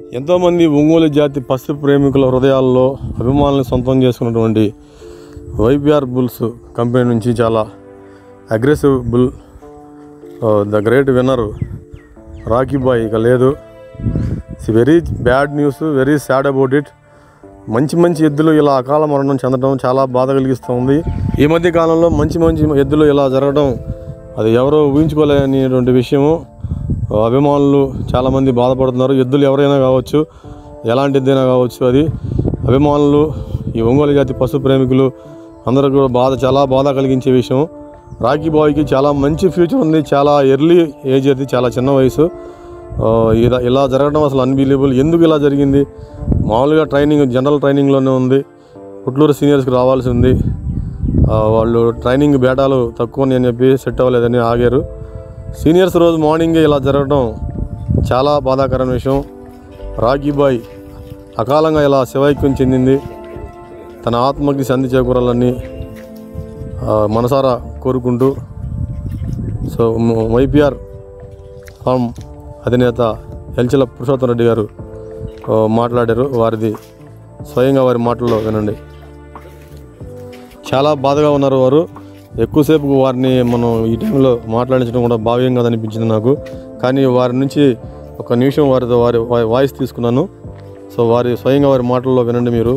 ఎంతోమంది ఒంగోలు జాతి పశు ప్రేమికుల హృదయాల్లో అభిమానులను సొంతం చేసుకున్నటువంటి వైపిఆర్ బుల్స్ కంపెనీ నుంచి చాలా aggressive bull the great winner Rocky boy ఇక లేదు it's very bad news very sad about it మంచి మంచి ఎద్దులు ఇలా అకాల మరణం చెందడం చాలా బాధ కలిగిస్తుంది ఈ మధ్య కాలంలో మంచి మంచి ఎద్దులు ఇలా జరగడం అది ఎవరో ఊహించుకోలేనిటువంటి విషయము అభిమానులు చాలామంది బాధపడుతున్నారు ఎద్దులు ఎవరైనా కావచ్చు ఎలాంటి ఎద్దైనా కావచ్చు అది అభిమానులు ఈ ఒంగోలు జాతి పశు ప్రేమికులు అందరూ కూడా బాధ చాలా బాధ కలిగించే విషయం రాకీ బాయ్కి చాలా మంచి ఫ్యూచర్ ఉంది చాలా ఎర్లీ ఏజ్ అది చాలా చిన్న వయసు ఆ, ఇలా ఇలా జరగడం అసలు అన్బిలీవబుల్ ఎందుకు ఇలా జరిగింది మామూలుగా ట్రైనింగ్ జనరల్ ట్రైనింగ్లోనే ఉంది పుట్లూరు సీనియర్స్కి రావాల్సి ఉంది ఆ, వాళ్ళు ట్రైనింగ్ బేటాలు తక్కువ అని చెప్పి సెట్ అవ్వలేదని ఆగారు సీనియర్స్ రోజు మార్నింగే ఇలా జరగడం చాలా బాధాకరమైన విషయం రాకీ బాయ్ అకాలంగా ఇలా శివైక్యం చెందింది తన ఆత్మకి సంధి చేకూరాలని ఆ, మనసారా కోరుకుంటూ సో వైపిఆర్ ఫామ్ అధినేత ఎల్చిల పురుషోత్తం రెడ్డి గారు ఆ, మాట్లాడారు వారిది స్వయంగా వారి మాటల్లో వినండి చాలా బాధగా ఉన్నారు వారు ఎక్కువసేపు వారిని మనం ఈ టైంలో మాట్లాడించడం కూడా భావ్యం కాదనిపించింది నాకు కానీ వారి నుంచి ఒక నిమిషం వారితో వారి వారి వాయిస్ తీసుకున్నాను సో వారి స్వయంగా వారి మాటల్లో వినండి మీరు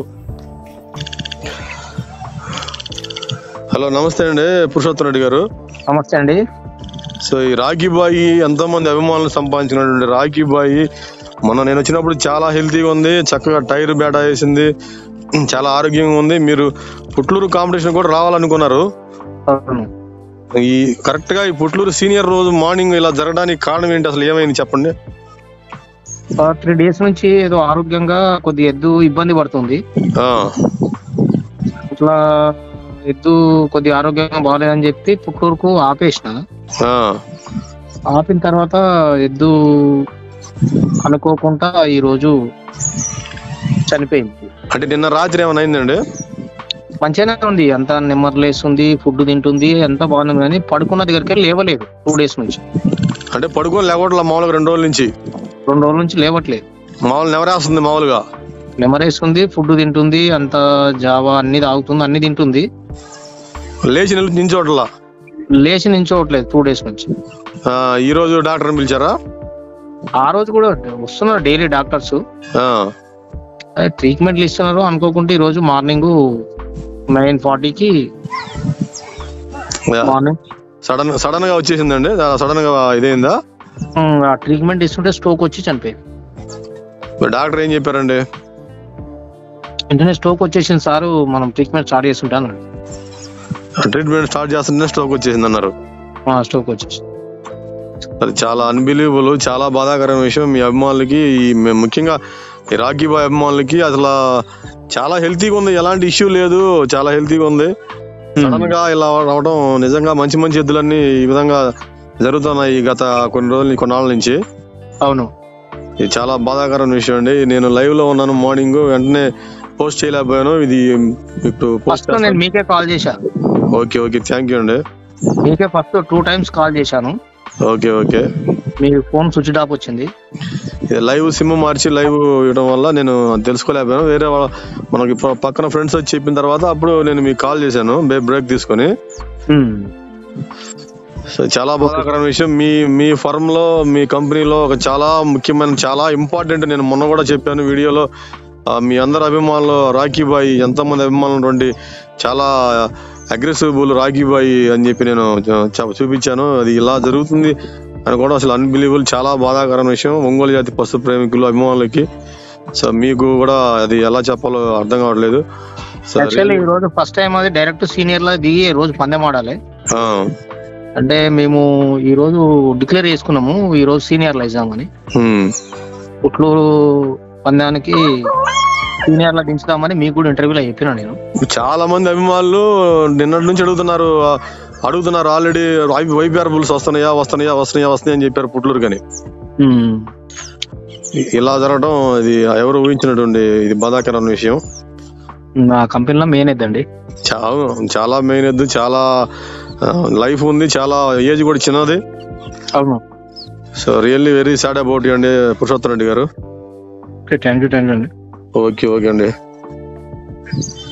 హలో నమస్తే అండి పురుషోత్తం రెడ్డి గారు నమస్తే అండి సో ఈ రాఖీ బాయి ఎంతో మంది అభిమానులు సంపాదించినటువంటి రాఖీ బాయి మొన్న నేను వచ్చినప్పుడు చాలా హెల్తీగా ఉంది చక్కగా టైర్ బేటా వేసింది చాలా ఆరోగ్యంగా ఉంది మీరు పుట్లూరు కాంపిటీషన్ కూడా రావాలనుకున్నారు అవును ఈ కరెక్ట్ గా ఈ పుట్లూరు సీనియర్ రోజు మార్నింగ్ ఇలా జరగడానికి కారణం ఏంటి అసలు ఏమైంది చెప్పండి త్రీ డేస్ నుంచి ఏదో ఆరోగ్యంగా కొద్ది ఎద్దు ఇబ్బంది పడుతుంది ఆ, ఇట్లా ఎద్దు కొద్ది ఆరోగ్యంగా బాగాలేదని చెప్పి పుట్టూరుకు ఆపేసిన ఆ, ఆపిన తర్వాత ఎద్దు అనుకోకుండా ఈ రోజు చనిపోయింది అంటే నిన్న రాత్రి ఏమైనా అయిందండి మంచిగానే ఉంది అంత నెమ్మర్లేస్తుంది ఫుడ్ తింటుంది అంత బాగుంది కానీ పడుకున్న దగ్గరికి లేవలేదు టూ డేస్ నుంచి అంటే పడుకొని లేకపోవట్లా మామూలుగా రెండు రోజుల నుంచి రెండు రోజుల నుంచి లేవట్లేదు మామూలు నెవరేస్తుంది మామూలుగా నెమరేస్తుంది ఫుడ్ తింటుంది అంత జావా అన్ని తాగుతుంది అన్ని తింటుంది లేచి నిల్ నించోట్లా లేచి నించోవట్లేదు టూ డేస్ నుంచి ఆ, ఈ రోజు డాక్టర్ని పిలిచారా ఆ రోజు కూడా వస్తున్నారు డైలీ డాక్టర్స్ ఆ, ట్రీట్మెంట్లు ఇస్తున్నారు అనుకోకుండా ఈ రోజు మార్నింగ్ నైన్ ఫార్టీకి మార్నింగ్ సడన్ సడన్ గా వచ్చేసిందండి సడన్ గా ఇదైందా ఆ ట్రీట్మెంట్ ఇస్తుంటే స్ట్రోక్ వచ్చి చనిపోయింది మరి డాక్టర్ ఏం చెప్పారండి వెంటనే స్ట్రోక్ వచ్చేసింది సార్ మనం ట్రీట్మెంట్ స్టార్ట్ చేస్తుంటాను ట్రీట్మెంట్ స్టార్ట్ చేస్తుంటే స్ట్రోక్ వచ్చేసింది అన్నారు స్ట్రోక్ వచ్చేసి అది చాలా అన్బిలీవబుల్ చాలా బాధాకరమైన విషయం మీ అభిమానులకి ఈ మే- ముఖ్యంగా ఈ రాఖీ బాయ్ అభిమానులకి అసలు చాలా హెల్తీగా ఉంది ఎలాంటి ఇష్యూ లేదు చాలా హెల్తీగా ఉంది సడన్ గా ఇలా రావడం నిజంగా మంచి మంచి ఎద్దులన్నీ ఈ విధంగా జరుగుతున్నాయి గత కొన్ని రోజులు కొన్నాళ్ళ నుంచి అవును ఇది చాలా బాధాకరమైన విషయం అండి నేను లైవ్ లో ఉన్నాను మార్నింగ్ వెంటనే పోస్ట్ చేయలేకపోయాను ఇది ఇప్పుడు పోస్ట్ ఫస్ట్ నేను మీకే కాల్ చేశాను ఓకే ఓకే థ్యాంక్ యూ అండి మీకే ఫస్ట్ టూ టైమ్స్ కాల్ చేశాను ఓకే ఓకే మీ ఫోన్ స్విచ్ ఆఫ్ వచ్చింది ఇది లైవ్ సిమ్ మార్చి లైవ్ ఇవ్వడం వల్ల నేను తెలుసుకోలేకపోయాను వేరే వాళ్ళ మనకి ప- పక్కన ఫ్రెండ్స్ వచ్చి చెప్పిన తర్వాత అప్పుడు నేను మీకు కాల్ చేశాను బ్రేక్ తీసుకొని సో చాలా బాధాకరమైన విషయం మీ మీ ఫర్మ్ లో మీ కంపెనీలో ఒక చాలా ముఖ్యమైన చాలా ఇంపార్టెంట్ నేను మొన్న కూడా చెప్పాను వీడియోలో ఆ, మీ అందరు అభిమానులు రాఖీ బాయ్ ఎంతమంది అభిమానులు ఉన్నటువంటి చాలా అగ్రెసివ్ బుల్ రాఖీ బాయ్ అని చెప్పి నేను చ- చ- చూపించాను అది ఇలా జరుగుతుంది అని కూడా అసలు అన్బిలీవబుల్ చాలా బాధాకరమైన విషయం ఒంగోలు జాతి పశు ప్రేమికులు అభిమానులకి సో మీకు కూడా అది ఎలా చెప్పాలో అర్థం కావట్లేదు సో యాక్చువల్లీ ఈ రోజు ఫస్ట్ టైం అది డైరెక్ట్ సీనియర్ లా దిగి ఈ రోజు పందెం ఆడాలి ఆ, అంటే మేము ఈ రోజు డిక్లేర్ చేసుకున్నాము ఈ రోజు సీనియర్ ఇద్దామని ఉమ్, పుట్లూరు పందానికి సీనియర్ లా దించుదామని మీకు కూడా ఇంటర్వ్యూలో చెప్పినా నేను చాలా మంది అభిమానులు నిన్నటి నుంచి అడుగుతున్నారు ఆ, అడుగుతున్నారు ఆల్రెడీ వైపీఆర్ బుల్స్ వస్తున్నాయా వస్తున్నాయా వస్తున్నాయా వస్తున్నాయా అని చెప్పారు పుట్లూరు కానీ ఉమ్. ఇ- ఇలా జరగడం ఇది ఎవరు ఊహించినటువంటి ఇది బాధాకరమైన విషయం నా కంపెనీలో మెయిన్ ఇద్దండి చాలా చాలా మెయిన్ ఎద్దు చాలా లైఫ్ ఉంది చాలా ఏజ్ కూడా చిన్నది అవును so really very sad about అండి పురుషోత్తం రెడ్డి గారు okay thank you thank you అండి ఓకే ఓకే అండి